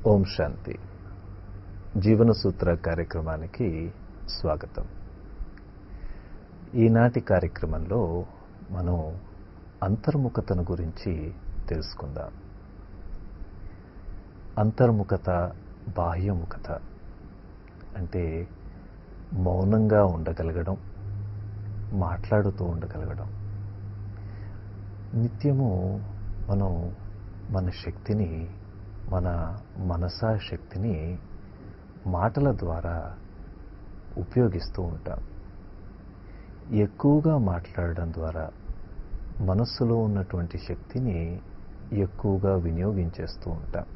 ఓం శాంతి జీవన సూత్ర కార్యక్రమానికి స్వాగతం ఈనాటి కార్యక్రమంలో మనం అంతర్ముఖతను గురించి తెలుసుకుందాం అంతర్ముఖత బాహ్యముఖత అంటే మౌనంగా ఉండగలగడం మాట్లాడుతూ ఉండగలగడం నిత్యము మనం మన శక్తిని మన మనసా శక్తిని మాటల ద్వారా ఉపయోగిస్తూ ఉంటాం ఎక్కువగా మాట్లాడడం ద్వారా మనస్సులో ఉన్నటువంటి శక్తిని ఎక్కువగా వినియోగించేస్తూ ఉంటాం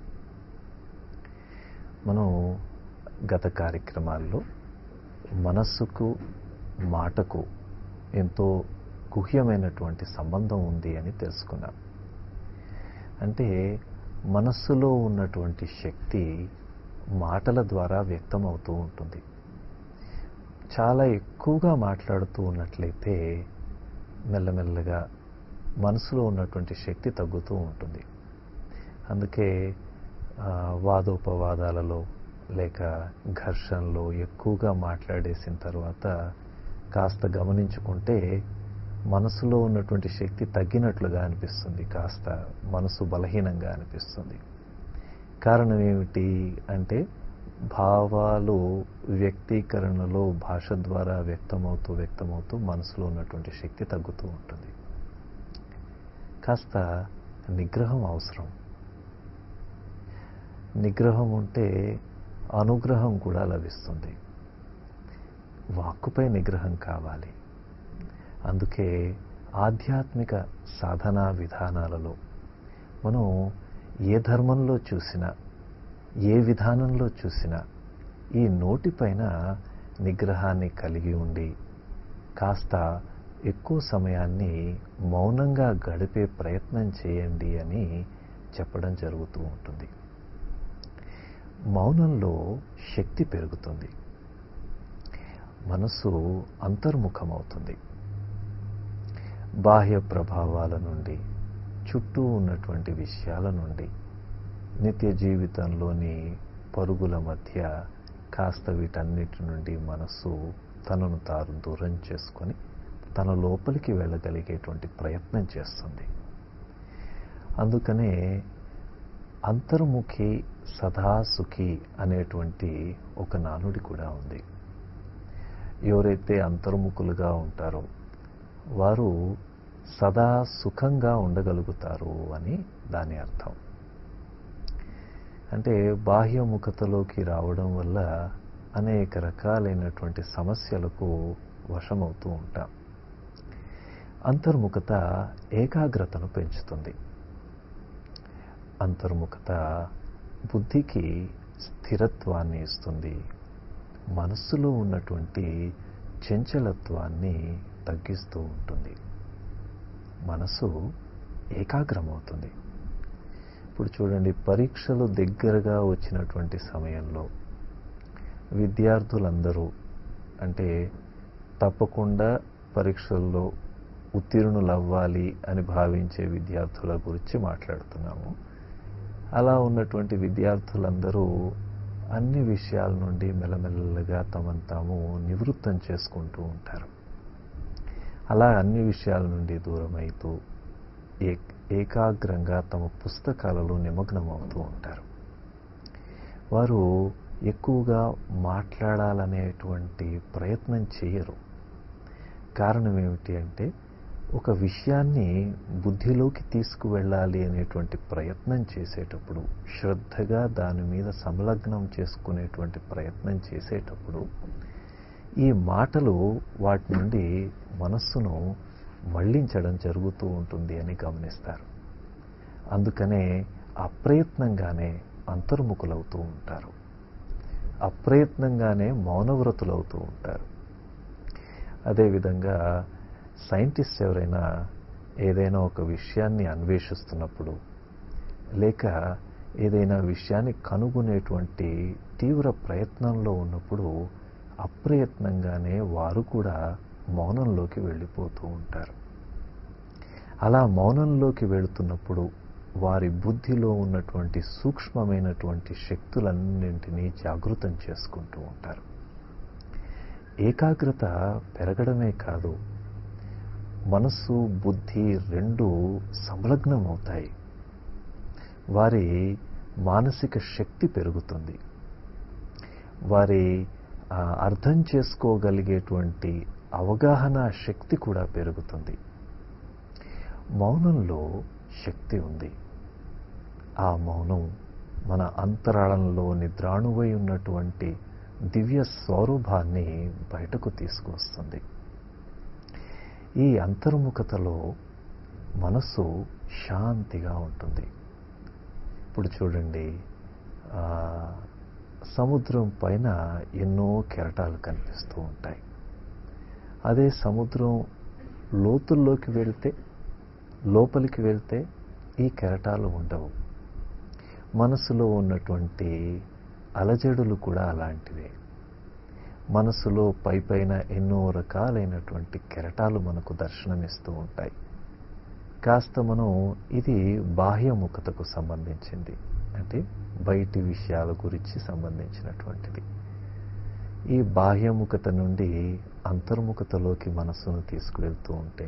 మనం గత కార్యక్రమాల్లో మనస్సుకు మాటకు ఎంతో గుహ్యమైనటువంటి సంబంధం ఉంది అని తెలుసుకున్నాం అంటే మనస్సులో ఉన్నటువంటి శక్తి మాటల ద్వారా వ్యక్తమవుతూ ఉంటుంది చాలా ఎక్కువగా మాట్లాడుతూ ఉన్నట్లయితే మెల్లమెల్లగా మనసులో ఉన్నటువంటి శక్తి తగ్గుతూ ఉంటుంది అందుకే వాదోపవాదాలలో లేక ఘర్షణలో ఎక్కువగా మాట్లాడేసిన తర్వాత కాస్త గమనించుకుంటే మనసులో ఉన్నటువంటి శక్తి తగ్గినట్లుగా అనిపిస్తుంది కాస్త మనసు బలహీనంగా అనిపిస్తుంది కారణం ఏమిటి అంటే భావాలు వ్యక్తీకరణలో భాష ద్వారా వ్యక్తమవుతూ వ్యక్తమవుతూ మనసులో ఉన్నటువంటి శక్తి తగ్గుతూ ఉంటుంది కాస్త నిగ్రహం అవసరం నిగ్రహం ఉంటే అనుగ్రహం కూడా లభిస్తుంది వాక్కుపై నిగ్రహం కావాలి అందుకే ఆధ్యాత్మిక సాధనా విధానాలలో మనం ఏ ధర్మంలో చూసినా ఏ విధానంలో చూసినా ఈ నోటిపైన నిగ్రహాన్ని కలిగి ఉండి కాస్త ఎక్కువ సమయాన్ని మౌనంగా గడిపే ప్రయత్నం చేయండి అని చెప్పడం జరుగుతూ ఉంటుంది మౌనంలో శక్తి పెరుగుతుంది మనసు అంతర్ముఖమవుతుంది బాహ్య ప్రభావాల నుండి చుట్టూ ఉన్నటువంటి విషయాల నుండి నిత్య జీవితంలోని పరుగుల మధ్య కాస్త వీటన్నిటి నుండి మనస్సు తనను తాను దూరం చేసుకొని తన లోపలికి వెళ్ళగలిగేటువంటి ప్రయత్నం చేస్తుంది అందుకనే అంతర్ముఖి సదా సుఖి అనేటువంటి ఒక నానుడి కూడా ఉంది ఎవరైతే అంతర్ముఖులుగా ఉంటారో వారు సదా సుఖంగా ఉండగలుగుతారు అని దాని అర్థం అంటే బాహ్యముఖతలోకి రావడం వల్ల అనేక రకాలైనటువంటి సమస్యలకు వశమవుతూ ఉంటాం అంతర్ముఖత ఏకాగ్రతను పెంచుతుంది అంతర్ముఖత బుద్ధికి స్థిరత్వాన్ని ఇస్తుంది మనస్సులో ఉన్నటువంటి చంచలత్వాన్ని తగ్గిస్తూ ఉంటుంది మనసు ఏకాగ్రమవుతుంది ఇప్పుడు చూడండి పరీక్షలు దగ్గరగా వచ్చినటువంటి సమయంలో విద్యార్థులందరూ అంటే తప్పకుండా పరీక్షల్లో ఉత్తీర్ణులు అవ్వాలి అని భావించే విద్యార్థుల గురించి మాట్లాడుతున్నాము అలా ఉన్నటువంటి విద్యార్థులందరూ అన్ని విషయాల నుండి మెల్లమెల్లగా తమను తాము నివృత్తం చేసుకుంటూ ఉంటారు అలా అన్ని విషయాల నుండి దూరమైతూ ఏ ఏకాగ్రంగా తమ పుస్తకాలలో నిమగ్నమవుతూ ఉంటారు వారు ఎక్కువగా మాట్లాడాలనేటువంటి ప్రయత్నం చేయరు కారణం ఏమిటి అంటే ఒక విషయాన్ని బుద్ధిలోకి తీసుకువెళ్ళాలి అనేటువంటి ప్రయత్నం చేసేటప్పుడు శ్రద్ధగా దాని మీద సంలగ్నం చేసుకునేటువంటి ప్రయత్నం చేసేటప్పుడు ఈ మాటలు వాటి నుండి మనస్సును మళ్లించడం జరుగుతూ ఉంటుంది అని గమనిస్తారు అందుకనే అప్రయత్నంగానే అంతర్ముఖులవుతూ ఉంటారు అప్రయత్నంగానే మౌనవ్రతులవుతూ ఉంటారు అదేవిధంగా సైంటిస్ట్ ఎవరైనా ఏదైనా ఒక విషయాన్ని అన్వేషిస్తున్నప్పుడు లేక ఏదైనా విషయాన్ని కనుగొనేటువంటి తీవ్ర ప్రయత్నంలో ఉన్నప్పుడు అప్రయత్నంగానే వారు కూడా మౌనంలోకి వెళ్ళిపోతూ ఉంటారు అలా మౌనంలోకి వెళుతున్నప్పుడు వారి బుద్ధిలో ఉన్నటువంటి సూక్ష్మమైనటువంటి శక్తులన్నింటినీ జాగృతం చేసుకుంటూ ఉంటారు ఏకాగ్రత పెరగడమే కాదు మనస్సు బుద్ధి రెండు సంలగ్నం అవుతాయి వారి మానసిక శక్తి పెరుగుతుంది వారి అర్థం చేసుకోగలిగేటువంటి అవగాహన శక్తి కూడా పెరుగుతుంది మౌనంలో శక్తి ఉంది ఆ మౌనం మన అంతరాళంలో నిద్రాణువై ఉన్నటువంటి దివ్య స్వరూపాన్ని బయటకు తీసుకువస్తుంది ఈ అంతర్ముఖతలో మనసు శాంతిగా ఉంటుంది ఇప్పుడు చూడండి సముద్రం పైన ఎన్నో కెరటాలు కనిపిస్తూ ఉంటాయి అదే సముద్రం లోతుల్లోకి వెళ్తే లోపలికి వెళ్తే ఈ కెరటాలు ఉండవు మనసులో ఉన్నటువంటి అలజడులు కూడా అలాంటివే మనసులో పై పైన ఎన్నో రకాలైనటువంటి కెరటాలు మనకు దర్శనమిస్తూ ఉంటాయి కాస్త మనం ఇది బాహ్యముఖతకు సంబంధించింది అంటే బయటి విషయాల గురించి సంబంధించినటువంటిది ఈ బాహ్యముఖత నుండి అంతర్ముఖతలోకి మనస్సును తీసుకువెళ్తూ ఉంటే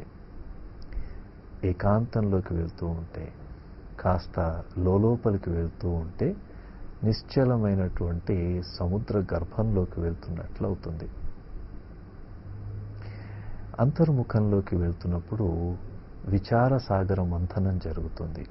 ఏకాంతంలోకి వెళ్తూ ఉంటే కాస్త లోపలికి వెళ్తూ ఉంటే నిశ్చలమైనటువంటి సముద్ర గర్భంలోకి వెళ్తున్నట్లు అవుతుంది అంతర్ముఖంలోకి వెళ్తున్నప్పుడు విచార సాగర మంథనం జరుగుతుంది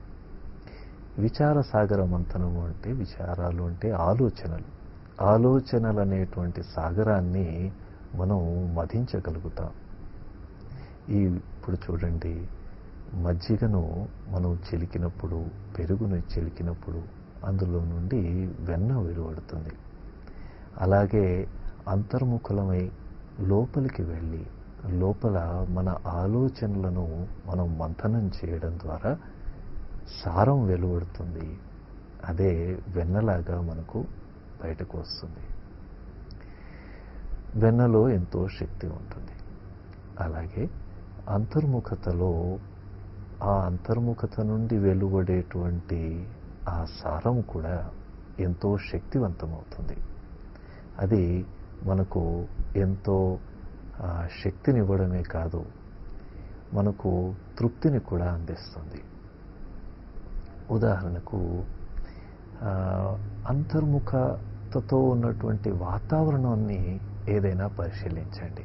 విచార సాగర మంథనము అంటే విచారాలు అంటే ఆలోచనలు ఆలోచనలు అనేటువంటి సాగరాన్ని మనం మధించగలుగుతాం ఈ ఇప్పుడు చూడండి మజ్జిగను మనం చిలికినప్పుడు పెరుగును చిలికినప్పుడు అందులో నుండి వెన్న వెలువడుతుంది అలాగే అంతర్ముఖులమై లోపలికి వెళ్ళి లోపల మన ఆలోచనలను మనం మంథనం చేయడం ద్వారా సారం వెలువడుతుంది అదే వెన్నలాగా మనకు బయటకు వస్తుంది వెన్నలో ఎంతో శక్తి ఉంటుంది అలాగే అంతర్ముఖతలో ఆ అంతర్ముఖత నుండి వెలువడేటువంటి ఆ సారం కూడా ఎంతో శక్తివంతమవుతుంది అది మనకు ఎంతో శక్తినివ్వడమే కాదు మనకు తృప్తిని కూడా అందిస్తుంది ఉదాహరణకు అంతర్ముఖతతో ఉన్నటువంటి వాతావరణాన్ని ఏదైనా పరిశీలించండి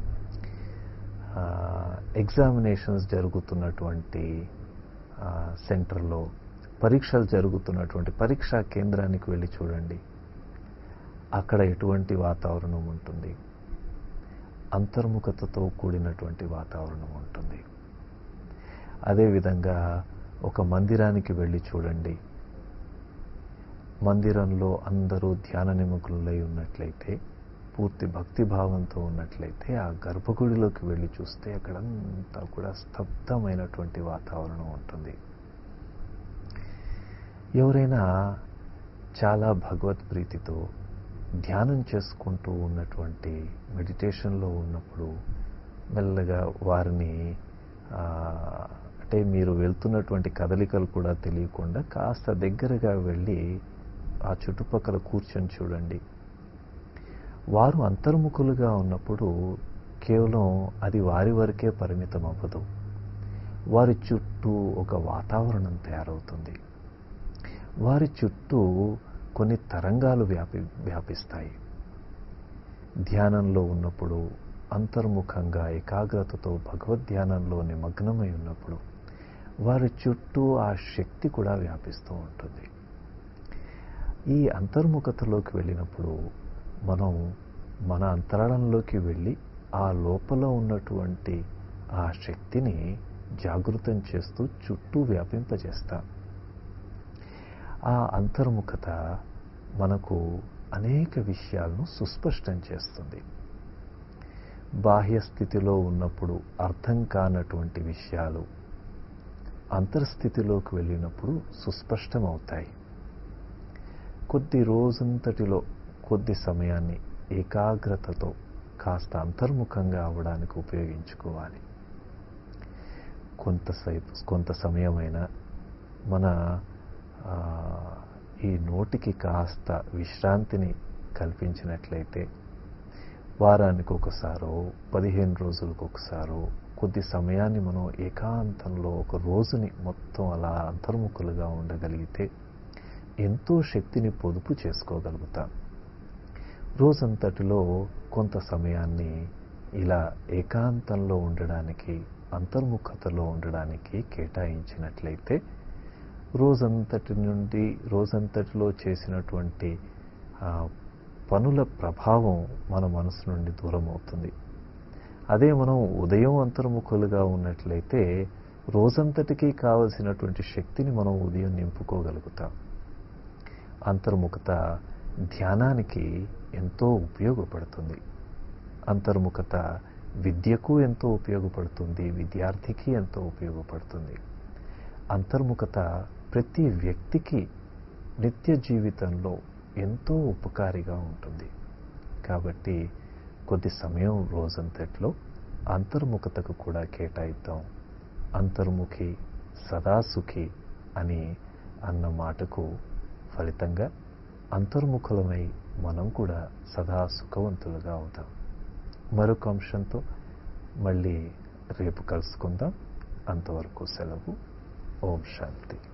ఎగ్జామినేషన్స్ జరుగుతున్నటువంటి సెంటర్లో పరీక్షలు జరుగుతున్నటువంటి పరీక్షా కేంద్రానికి వెళ్ళి చూడండి అక్కడ ఎటువంటి వాతావరణం ఉంటుంది అంతర్ముఖతతో కూడినటువంటి వాతావరణం ఉంటుంది అదేవిధంగా ఒక మందిరానికి వెళ్ళి చూడండి మందిరంలో అందరూ ధ్యాన నిమగ్నులై ఉన్నట్లయితే పూర్తి భక్తి భావంతో ఉన్నట్లయితే ఆ గర్భగుడిలోకి వెళ్ళి చూస్తే అక్కడంతా కూడా స్తబ్దమైనటువంటి వాతావరణం ఉంటుంది ఎవరైనా చాలా భగవత్ ప్రీతితో ధ్యానం చేసుకుంటూ ఉన్నటువంటి మెడిటేషన్లో ఉన్నప్పుడు మెల్లగా వారిని అంటే మీరు వెళ్తున్నటువంటి కదలికలు కూడా తెలియకుండా కాస్త దగ్గరగా వెళ్ళి ఆ చుట్టుపక్కల కూర్చొని చూడండి వారు అంతర్ముఖులుగా ఉన్నప్పుడు కేవలం అది వారి వరకే పరిమితం అవ్వదు వారి చుట్టూ ఒక వాతావరణం తయారవుతుంది వారి చుట్టూ కొన్ని తరంగాలు వ్యాపి వ్యాపిస్తాయి ధ్యానంలో ఉన్నప్పుడు అంతర్ముఖంగా ఏకాగ్రతతో భగవద్ధ్యానంలో నిమగ్నమై ఉన్నప్పుడు వారి చుట్టూ ఆ శక్తి కూడా వ్యాపిస్తూ ఉంటుంది ఈ అంతర్ముఖతలోకి వెళ్ళినప్పుడు మనం మన అంతరాళంలోకి వెళ్ళి ఆ లోపల ఉన్నటువంటి ఆ శక్తిని జాగృతం చేస్తూ చుట్టూ వ్యాపింపజేస్తాం ఆ అంతర్ముఖత మనకు అనేక విషయాలను సుస్పష్టం చేస్తుంది బాహ్య స్థితిలో ఉన్నప్పుడు అర్థం కానటువంటి విషయాలు అంతర్స్థితిలోకి వెళ్ళినప్పుడు సుస్పష్టమవుతాయి కొద్ది రోజంతటిలో కొద్ది సమయాన్ని ఏకాగ్రతతో కాస్త అంతర్ముఖంగా అవడానికి ఉపయోగించుకోవాలి కొంతసేపు కొంత సమయమైనా మన ఆ, ఈ నోటికి కాస్త విశ్రాంతిని కల్పించినట్లయితే వారానికి ఒకసారో పదిహేను రోజులకు ఒకసారో కొద్ది సమయాన్ని మనం ఏకాంతంలో ఒక రోజుని మొత్తం అలా అంతర్ముఖులుగా ఉండగలిగితే ఎంతో శక్తిని పొదుపు చేసుకోగలుగుతాం రోజంతటిలో కొంత సమయాన్ని ఇలా ఏకాంతంలో ఉండడానికి అంతర్ముఖతలో ఉండడానికి కేటాయించినట్లయితే రోజంతటి నుండి రోజంతటిలో చేసినటువంటి ఆ, పనుల ప్రభావం మన మనసు నుండి దూరం అవుతుంది అదే మనం ఉదయం అంతర్ముఖులుగా ఉన్నట్లయితే రోజంతటికి కావలసినటువంటి శక్తిని మనం ఉదయం నింపుకోగలుగుతాం అంతర్ముఖత ధ్యానానికి ఎంతో ఉపయోగపడుతుంది అంతర్ముఖత విద్యకు ఎంతో ఉపయోగపడుతుంది విద్యార్థికి ఎంతో ఉపయోగపడుతుంది అంతర్ముఖత ప్రతి వ్యక్తికి నిత్య జీవితంలో ఎంతో ఉపకారిగా ఉంటుంది కాబట్టి కొద్ది సమయం రోజంతట్లో అంతర్ముఖతకు కూడా కేటాయిద్దాం అంతర్ముఖి సదాసుఖి అని అన్న మాటకు ఫలితంగా అంతర్ముఖులమై మనం కూడా సదా సుఖవంతులుగా అవుతాం మరొక అంశంతో మళ్ళీ రేపు కలుసుకుందాం అంతవరకు సెలవు ఓం శాంతి